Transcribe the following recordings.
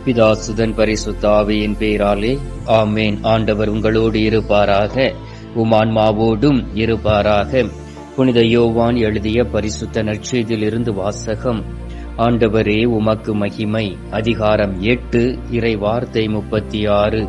பிதாசுதன் பரிசுத்தாவியின் பேராலே ஆமேன் ஆண்டவர் உங்களோடு இருப்பாராக உமான்மாவோடும் இருப்பாராக புனித யோவான் எழுதிய பரிசுத்த நற்செய்தியிலிருந்து வாசகம் ஆண்டவரே உமக்கு மகிமை அதிகாரம் எட்டு இறை வார்த்தை முப்பத்தி ஆறு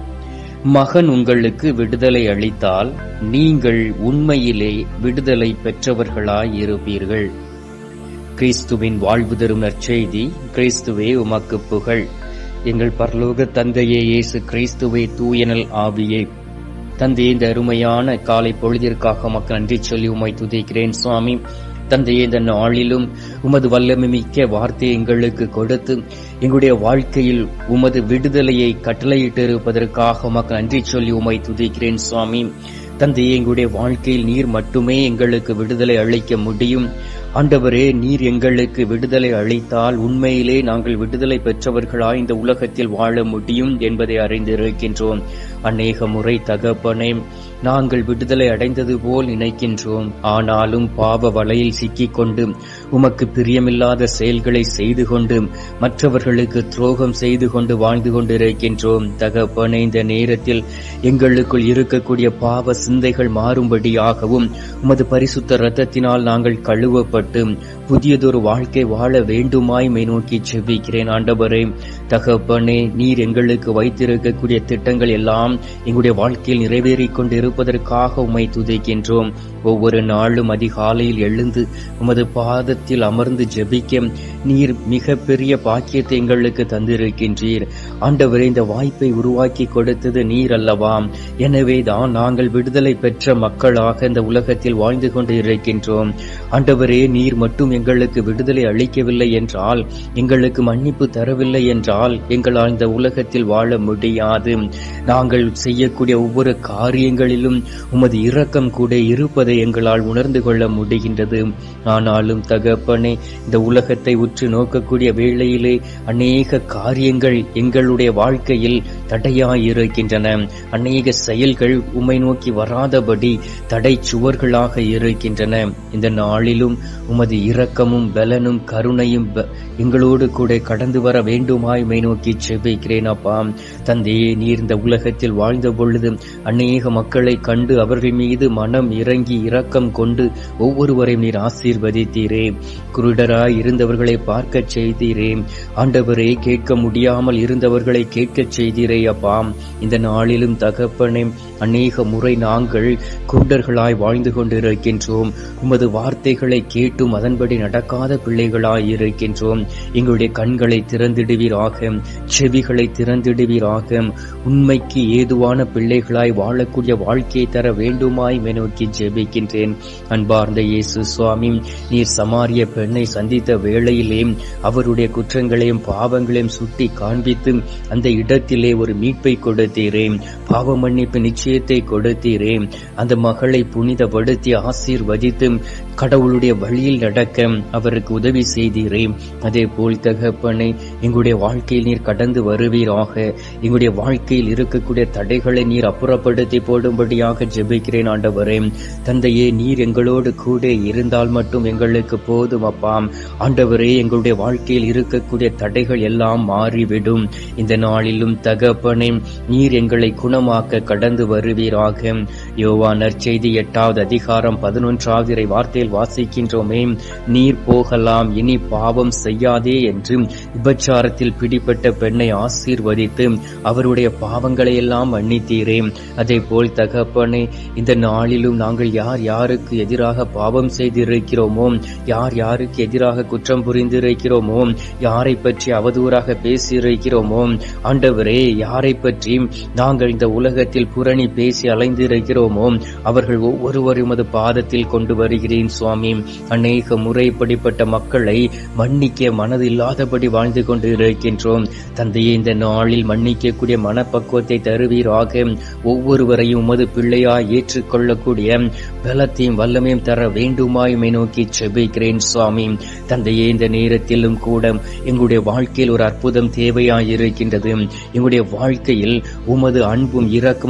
மகன் உங்களுக்கு விடுதலை அளித்தால் நீங்கள் உண்மையிலே விடுதலை பெற்றவர்களாய் இருப்பீர்கள் கிறிஸ்துவின் வாழ்வு தரும் நற்செய்தி கிறிஸ்துவே உமக்கு புகழ் எங்கள் பரலோக தந்தையே இயேசு கிறிஸ்துவே தூயனல் ஆவியே தந்தையே இந்த அருமையான காலை பொழுதிற்காக மக்கள் நன்றி சொல்லி உமை துதிக்கிறேன் சுவாமி தந்தையே இந்த நாளிலும் உமது வல்லமை மிக்க வார்த்தையை எங்களுக்கு கொடுத்து எங்களுடைய வாழ்க்கையில் உமது விடுதலையை கட்டளையிட்டு இருப்பதற்காக உமக்கு நன்றி சொல்லி உமை துதிக்கிறேன் சுவாமி தந்தையே எங்களுடைய வாழ்க்கையில் நீர் மட்டுமே எங்களுக்கு விடுதலை அளிக்க முடியும் ஆண்டவரே நீர் எங்களுக்கு விடுதலை அளித்தால் உண்மையிலே நாங்கள் விடுதலை பெற்றவர்களாய் இந்த உலகத்தில் வாழ முடியும் என்பதை அறிந்திருக்கின்றோம் அநேக முறை தகப்பனே நாங்கள் விடுதலை அடைந்தது போல் நினைக்கின்றோம் ஆனாலும் பாவ வலையில் சிக்கிக்கொண்டு உமக்கு பிரியமில்லாத செயல்களை செய்து கொண்டு மற்றவர்களுக்கு துரோகம் செய்து கொண்டு வாழ்ந்து கொண்டிருக்கின்றோம் தகப்பனே இந்த நேரத்தில் எங்களுக்குள் இருக்கக்கூடிய பாவ சிந்தைகள் மாறும்படியாகவும் உமது பரிசுத்த ரத்தத்தினால் நாங்கள் கழுவப்பட்டு புதியதொரு வாழ்க்கை வாழ வேண்டுமாய் மை நோக்கி செபிக்கிறேன் ஆண்டவரே தகப்பனே நீர் எங்களுக்கு வைத்திருக்கக்கூடிய திட்டங்கள் எல்லாம் எங்களுடைய வாழ்க்கையில் நிறைவேறிக் கொண்டு இருப்பதற்காக உம்மை துதிக்கின்றோம் ஒவ்வொரு நாளும் அதிகாலையில் எழுந்து உமது பாதத்தில் அமர்ந்து ஜெபிக்க நீர் மிக பெரிய பாக்கியத்தை எங்களுக்கு தந்திருக்கின்றீர் ஆண்டவரே இந்த வாய்ப்பை உருவாக்கி கொடுத்தது நீர் அல்லவாம் எனவே தான் நாங்கள் விடுதலை பெற்ற மக்களாக இந்த உலகத்தில் வாழ்ந்து கொண்டு இருக்கின்றோம் ஆண்டவரே நீர் மட்டும் எங்களுக்கு விடுதலை அளிக்கவில்லை என்றால் எங்களுக்கு மன்னிப்பு தரவில்லை என்றால் எங்களால் இந்த உலகத்தில் வாழ முடியாது நாங்கள் செய்யக்கூடிய ஒவ்வொரு காரியங்களிலும் உமது இரக்கம் கூட இருப்பதை எங்களால் உணர்ந்து கொள்ள முடிகின்றது ஆனாலும் தகப்பனே இந்த உலகத்தை உற்று நோக்கக்கூடிய வேளையிலே அநேக காரியங்கள் எங்களுடைய வாழ்க்கையில் தடையாயிருக்கின்றன அநேக செயல்கள் உம்மை நோக்கி வராதபடி தடை சுவர்களாக இருக்கின்றன இந்த நாளிலும் உமது இரக்கமும் பலனும் கருணையும் எங்களோடு கூட கடந்து வர வேண்டுமாய் மை நோக்கி செபிக்கிறேன் அப்பா தந்தையே நீர் இந்த உலகத்தில் வாழ்ந்த பொழுது அநேக மக்களை கண்டு அவர்கள் மீது மனம் இறங்கி இரக்கம் கொண்டு ஒவ்வொருவரையும் நீர் ஆசீர்வதித்தீரே குருடராய் இருந்தவர்களை பார்க்க செய்தீரே ஆண்டவரே கேட்க முடியாமல் இருந்தவர்களை கேட்கச் செய்தீரே அப்பா இந்த நாளிலும் தகப்பனே அநேக முறை நாங்கள் குருடர்களாய் வாழ்ந்து கொண்டிருக்கின்றோம் உமது வார்த்தைகளை கேட்டும் அதன்படி நடக்காத பிள்ளைகளாய் இருக்கின்றோம் எங்களுடைய கண்களை திறந்திடுவீராக செவிகளை திறந்திடுவீராக உண்மைக்கு ஏதுவான பிள்ளைகளாய் வாழக்கூடிய வாழ்க்கையை தர வேண்டுமாய் நோக்கி ஜெபிக்கின்றேன் அன்பார்ந்த இயேசு சுவாமி நீர் சமாரிய பெண்ணை சந்தித்த வேளையிலே அவருடைய குற்றங்களையும் பாவங்களையும் சுட்டி காண்பித்து அந்த இடத்திலே ஒரு மீட்பை கொடுத்தீரே பாவ மன்னிப்பு நிச்சயத்தை கொடுத்தீரே அந்த மகளை புனிதப்படுத்தி ஆசீர்வதித்து கடவுளுடைய வழியில் நடக்க அவருக்கு உதவி செய்தீரே அதே போல் தகப்பனை எங்களுடைய வாழ்க்கையில் நீர் கடந்து வருவீராக எங்களுடைய வாழ்க்கையில் இருக்கக்கூடிய தடைகளை நீர் அப்புறப்படுத்தி போடும்படியாக ஜெபிக்கிறேன் ஆண்டவரே தந்தையே நீர் எங்களோடு கூட இருந்தால் மட்டும் எங்களுக்கு போதும் அப்பா ஆண்டவரே எங்களுடைய வாழ்க்கையில் இருக்கக்கூடிய தடைகள் எல்லாம் மாறிவிடும் இந்த நாளிலும் தகப்பனே நீர் எங்களை குணமாக்க கடந்து வருவீராக யோவா நற்செய்தி எட்டாவது அதிகாரம் பதினொன்றாவது இறை வார்த்தையில் வாசிக்கின்றோமே நீர் போகலாம் இனி பாவம் செய்யாதே என்று விபச்சாரத்தில் பிடிப்பட்ட பெண்ணை ஆசீர்வதித்து அவருடைய பாவங்களை எல்லாம் மன்னித்தீரே அதே போல் தகப்பனே இந்த நாளிலும் நாங்கள் யார் யாருக்கு எதிராக பாவம் செய்திருக்கிறோமோ யார் யாருக்கு எதிராக குற்றம் புரிந்திருக்கிறோமோ யாரை பற்றி அவதூறாக பேசியிருக்கிறோமோ ஆண்டவரே யாரை பற்றி நாங்கள் இந்த உலகத்தில் புரணி பேசி அலைந்திருக்கிறோமோ அவர்கள் ஒவ்வொருவரும் அது பாதத்தில் கொண்டு வருகிறேன் சுவாமி அநேக முறைப்படிப்பட்ட மக்களை மன்னிக்க மனது இல்லாதபடி வாழ்ந்து கொண்டு இருக்கின்றோம் தந்தையே இந்த நாளில் மன்னிக்கக்கூடிய மனப்பக்குவத்தை தருவீராக ஒவ்வொருவரையும் உமது பிள்ளையாய் ஏற்றுக்கொள்ளக்கூடிய பலத்தையும் வல்லமையும் தர வேண்டுமாயுமை நோக்கி செபிக்கிறேன் சுவாமி தந்தையே இந்த நேரத்திலும் கூட எங்களுடைய வாழ்க்கையில் ஒரு அற்புதம் தேவையாயிருக்கின்றது எங்களுடைய வாழ்க்கையில் உமது அன்பும் இரக்கமும் தேவை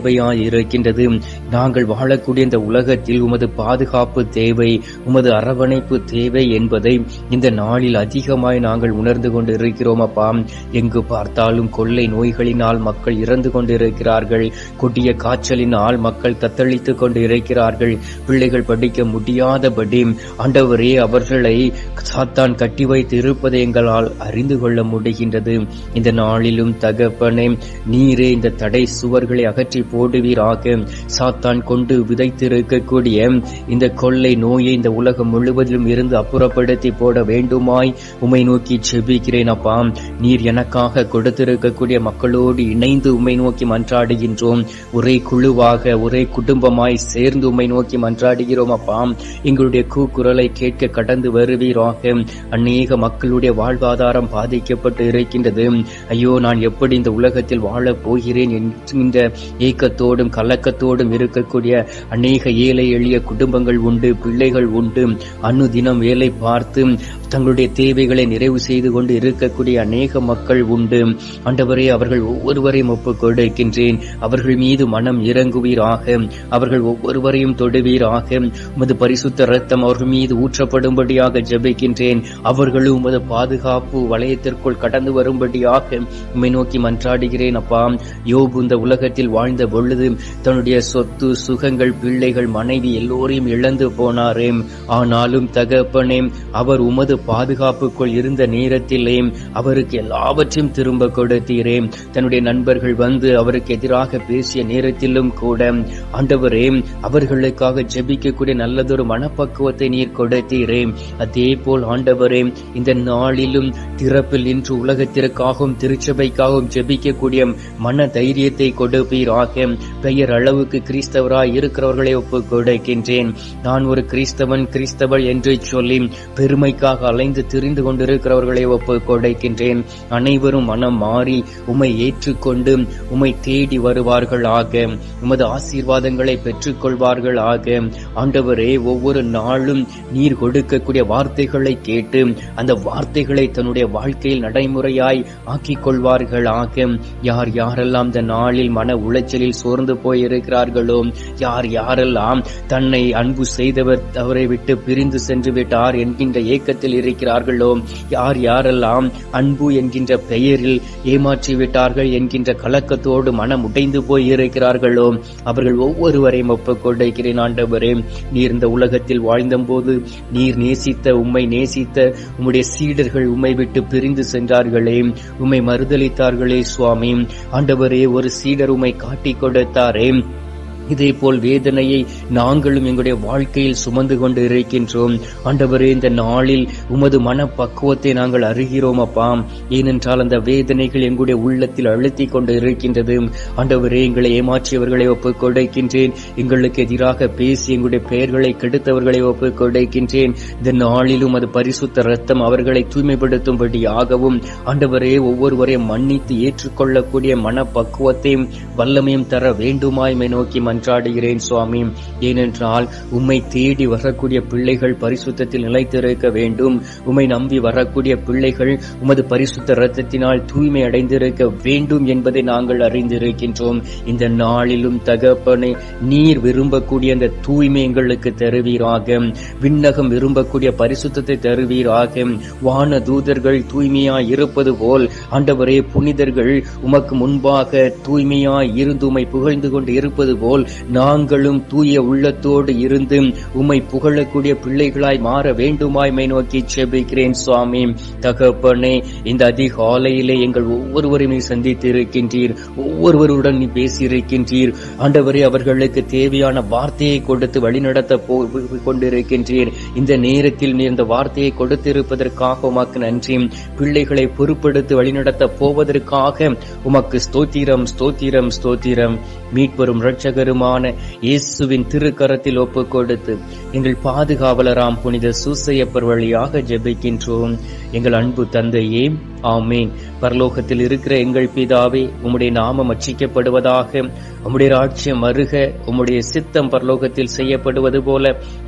தேவையாய் இருக்கின்றது நாங்கள் வாழக்கூடிய இந்த உலகத்தில் உமது பாதுகாப்பு தேவை உமது அரவணைப்பு தேவை என்பதை இந்த நாளில் அதிகமாய் நாங்கள் உணர்ந்து கொண்டு இருக்கிறோம் அப்பா எங்கு பார்த்தாலும் கொள்ளை நோய்களினால் மக்கள் இறந்து கொண்டிருக்கிறார்கள் கொடிய காய்ச்சலினால் மக்கள் தத்தளித்துக் கொண்டு இருக்கிறார்கள் பிள்ளைகள் படிக்க முடியாதபடி ஆண்டவரே அவர்களை சாத்தான் கட்டி வைத்து இருப்பதை எங்களால் அறிந்து கொள்ள முடிகின்றது இந்த நாளிலும் தகப்பனே நீரே இந்த தடை சுவர்களை அகற்றி போடுவீராக சாத்தான் கொண்டு விதைத்திருக்கக்கூடிய இந்த கொள்ளை நோயை இந்த உலகம் முழுவதிலும் இருந்து அப்புறப்படுத்தி போட வேண்டுமாய் உமை நோக்கி செபிக்கிறேன் அப்பா நீர் எனக்காக கொடுத்திருக்கக்கூடிய மக்களோடு இணைந்து உமை நோக்கி மன்றாடுகின்றோம் ஒரே குழுவாக ஒரே குடும்பமாய் சேர்ந்து உமை நோக்கி மன்றாடுகிறோம் அப்பா எங்களுடைய கூக்குரலை கேட்க கடந்து வருவீராக அநேக மக்களுடைய வாழ்வாதாரம் பாதிக்கப்பட்டு இருக்கின்றது ஐயோ நான் எப்படி இந்த உலகத்தில் வாழப் போகிறேன் என்கின்ற ஏக்கத்தோடும் கலக்கத்தோடும் இருக்கக்கூடிய அநேக ஏழை எளிய குடும்பங்கள் உண்டு பிள்ளைகள் உண்டு அனுதினம் வேலை பார்த்து தங்களுடைய தேவைகளை நிறைவு செய்து கொண்டு இருக்கக்கூடிய அநேக மக்கள் உண்டு ஆண்டவரே அவர்கள் ஒவ்வொருவரையும் ஒப்புக் கொடுக்கின்றேன் அவர்கள் மீது மனம் இறங்குவீராக அவர்கள் ஒவ்வொருவரையும் தொடுவீராக உமது பரிசுத்த ரத்தம் அவர்கள் மீது ஊற்றப்படும்படியாக ஜெபிக்கின்றேன் அவர்களும் உமது பாதுகாப்பு வளையத்திற்குள் கடந்து வரும்படியாக உம்மை நோக்கி மன்றாடுகிறேன் அப்பா யோபு இந்த உலகத்தில் வாழ்ந்த பொழுது தன்னுடைய சொத்து சுகங்கள் பிள்ளைகள் மனைவி எல்லோரையும் இழந்து போனாரே ஆனாலும் தகப்பனே அவர் உமது பாதுகாப்புக்குள் இருந்த நேரத்திலே அவருக்கு எல்லாவற்றையும் திரும்ப கொடுத்தீரே தன்னுடைய நண்பர்கள் வந்து அவருக்கு எதிராக பேசிய நேரத்திலும் கூட ஆண்டவரே அவர்களுக்காக ஜெபிக்கக்கூடிய நல்லதொரு மனப்பக்குவத்தை நீர் கொடுத்தீரே அதே போல் ஆண்டவரே இந்த நாளிலும் திறப்பில் இன்று உலகத்திற்காகவும் திருச்சபைக்காகவும் ஜெபிக்கக்கூடிய மன தைரியத்தை கொடுப்பீராக பெயர் அளவுக்கு கிறிஸ்தவராய் இருக்கிறவர்களை ஒப்புக் கொடுக்கின்றேன் நான் ஒரு கிறிஸ்தவன் கிறிஸ்தவள் என்று சொல்லி பெருமைக்காக அலைந்து திரிந்து கொண்டிருக்கிறவர்களை ஒப்புக் கொடுக்கின்றேன் அனைவரும் மனம் மாறி உம்மை ஏற்றுக்கொண்டு உம்மை தேடி வருவார்கள் ஆக உமது ஆசீர்வாதங்களை பெற்றுக்கொள்வார்கள் ஆக ஆண்டவரே ஒவ்வொரு நாளும் நீர் கொடுக்கக்கூடிய வார்த்தைகளை கேட்டு அந்த வார்த்தைகளை தன்னுடைய வாழ்க்கையில் நடைமுறையாய் ஆக்கிக் கொள்வார்கள் ஆக யார் யாரெல்லாம் இந்த நாளில் மன உளைச்சலில் சோர்ந்து போயிருக்கிறார்களோ யார் யாரெல்லாம் தன்னை அன்பு செய்தவர் அவரை விட்டு பிரிந்து சென்று விட்டார் என்கின்ற ஏக்கத்தில் இருக்கிறார்களோ யார் யாரெல்லாம் அன்பு என்கின்ற பெயரில் ஏமாற்றி விட்டார்கள் என்கின்ற கலக்கத்தோடு மனம் உடைந்து போய் இருக்கிறார்களோ அவர்கள் ஒவ்வொருவரையும் ஒப்புக் கொடுக்கிறேன் ஆண்டவரே நீர் இந்த உலகத்தில் வாழ்ந்தபோது நீர் நேசித்த உம்மை நேசித்த உம்முடைய சீடர்கள் உம்மை விட்டு பிரிந்து சென்றார்களே உம்மை மறுதளித்தார்களே சுவாமி ஆண்டவரே ஒரு சீடர் உம்மை காட்டிக் கொடுத்தாரே இதே போல் வேதனையை நாங்களும் எங்களுடைய வாழ்க்கையில் சுமந்து கொண்டு இருக்கின்றோம் ஆண்டவரே இந்த நாளில் உமது மனப்பக்குவத்தை நாங்கள் அறிகிறோம் அப்பா ஏனென்றால் அந்த வேதனைகள் எங்களுடைய உள்ளத்தில் அழுத்திக் கொண்டு இருக்கின்றது ஆண்டவரே எங்களை ஏமாற்றியவர்களை ஒப்புக் கொடுக்கின்றேன் எங்களுக்கு எதிராக பேசி எங்களுடைய பெயர்களை கெடுத்தவர்களை ஒப்புக் கொடுக்கின்றேன் இந்த நாளிலும் அது பரிசுத்த ரத்தம் அவர்களை தூய்மைப்படுத்தும்படியாகவும் ஆண்டவரே ஒவ்வொருவரையும் மன்னித்து ஏற்றுக்கொள்ளக்கூடிய மனப்பக்குவத்தையும் வல்லமையும் தர வேண்டுமாய்மை நோக்கி மன்றாடுகிறேன் சுவாமி ஏனென்றால் உம்மை தேடி வரக்கூடிய பிள்ளைகள் பரிசுத்தத்தில் நிலைத்திருக்க வேண்டும் உம்மை நம்பி வரக்கூடிய பிள்ளைகள் உமது பரிசுத்த இரத்தத்தினால் தூய்மை அடைந்திருக்க வேண்டும் என்பதை நாங்கள் அறிந்திருக்கின்றோம் இந்த நாளிலும் தகப்பனை நீர் விரும்பக்கூடிய அந்த தூய்மை எங்களுக்கு தருவீராக விண்ணகம் விரும்பக்கூடிய பரிசுத்தத்தை தருவீராக வான தூதர்கள் தூய்மையாய் இருப்பது போல் ஆண்டவரே புனிதர்கள் உமக்கு முன்பாக தூய்மையாய் இருந்து உம்மை புகழ்ந்து கொண்டு இருப்பது போல் நாங்களும் தூய உள்ளத்தோடு இருந்து உம்மை புகழக்கூடிய பிள்ளைகளாய் மாற வேண்டுமாய்மை நோக்கி செபிக்கிறேன் சுவாமி தகப்பனே இந்த அதிகாலையிலே எங்கள் ஒவ்வொருவரையும் நீ சந்தித்து இருக்கின்றீர் ஒவ்வொருவருடன் நீ பேசியிருக்கின்றீர் ஆண்டவரே அவர்களுக்கு தேவையான வார்த்தையை கொடுத்து வழிநடத்த போ கொண்டிருக்கின்றீர் இந்த நேரத்தில் நீ இந்த வார்த்தையை கொடுத்திருப்பதற்காக உமக்கு நன்றி பிள்ளைகளை பொறுப்படுத்தி வழிநடத்த போவதற்காக உமக்கு ஸ்தோத்திரம் ஸ்தோத்திரம் ஸ்தோத்திரம் மீட்பெரும் இரட்சகருமான இயேசுவின் திருக்கரத்தில் ஒப்புக் கொடுத்து எங்கள் பாதுகாவலராம் புனித சூசையப்பர் வழியாக ஜெபிக்கின்றோம் எங்கள் அன்பு தந்தையே ஆமேன் பரலோகத்தில் இருக்கிற எங்கள் பிதாவே உம்முடைய நாமம் அச்சிக்கப்படுவதாக உம்முடைய ராட்சியம் வருக உம்முடைய சித்தம் பரலோகத்தில் செய்யப்படுவது போல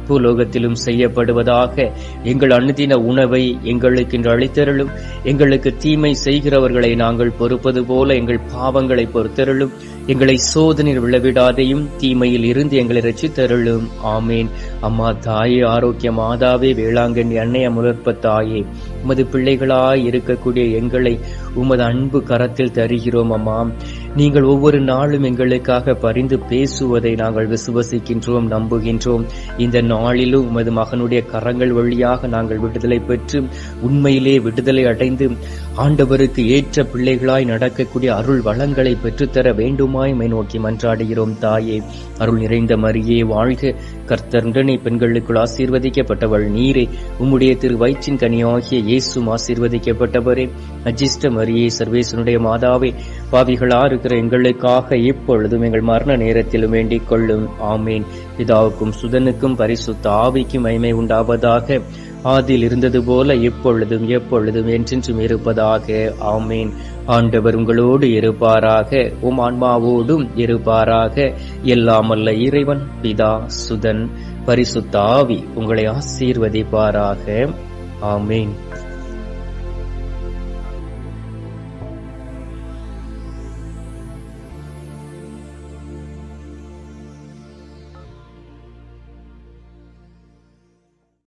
பூலோகத்திலும் செய்யப்படுவதாக எங்கள் அனுதின உணவை எங்களுக்கு இன்று அளித்தருளும் எங்களுக்கு தீமை செய்கிறவர்களை நாங்கள் பொறுப்பது போல எங்கள் பாவங்களை பொறுத்தருளும் எங்களை சோதனையில் விழவிடாதையும் தீமையில் இருந்து எங்களை ரசித்தருளும் ஆமேன் அம்மா தாயே ஆரோக்கிய மாதாவே வேளாங்கண்ணி அன்னை அமுலற்ப தாயே உமது பிள்ளைகளாய் இருக்கக்கூடிய எங்களை உமது அன்பு கரத்தில் தருகிறோம் அம்மா நீங்கள் ஒவ்வொரு நாளும் எங்களுக்காக பரிந்து பேசுவதை நாங்கள் விசுவசிக்கின்றோம் நம்புகின்றோம் இந்த நாளிலும் உமது மகனுடைய கரங்கள் வழியாக நாங்கள் விடுதலை பெற்று உண்மையிலே விடுதலை அடைந்து ஆண்டவருக்கு ஏற்ற பிள்ளைகளாய் நடக்கக்கூடிய அருள் வளங்களை பெற்றுத்தர வேண்டுமாய் மை நோக்கி மன்றாடுகிறோம் தாயே அருள் நிறைந்த மரியே வாழ்க கர்த்தருடனே பெண்களுக்குள் ஆசீர்வதிக்கப்பட்டவள் நீரே உம்முடைய திரு வயிற்றின் கனியாகிய இயேசும் ஆசீர்வதிக்கப்பட்டவரே அஜிஷ்ட மரியே சர்வேசனுடைய மாதாவே பாவிகளா இருக்கிற எங்களுக்காக இப்பொழுதும் எங்கள் மரண நேரத்திலும் வேண்டிக் கொள்ளும் ஆமேன் பிதாவுக்கும் சுதனுக்கும் பரிசுத்த ஆவிக்கும் மைமை உண்டாவதாக ஆதியில் இருந்தது போல எப்பொழுதும் எப்பொழுதும் என்றென்றும் இருப்பதாக ஆமேன் ஆண்டவர் உங்களோடு இருப்பாராக உம் ஆன்மாவோடும் இருப்பாராக எல்லாமல்ல இறைவன் பிதா சுதன் பரிசுத்த ஆவி உங்களை ஆசீர்வதிப்பாராக ஆமேன்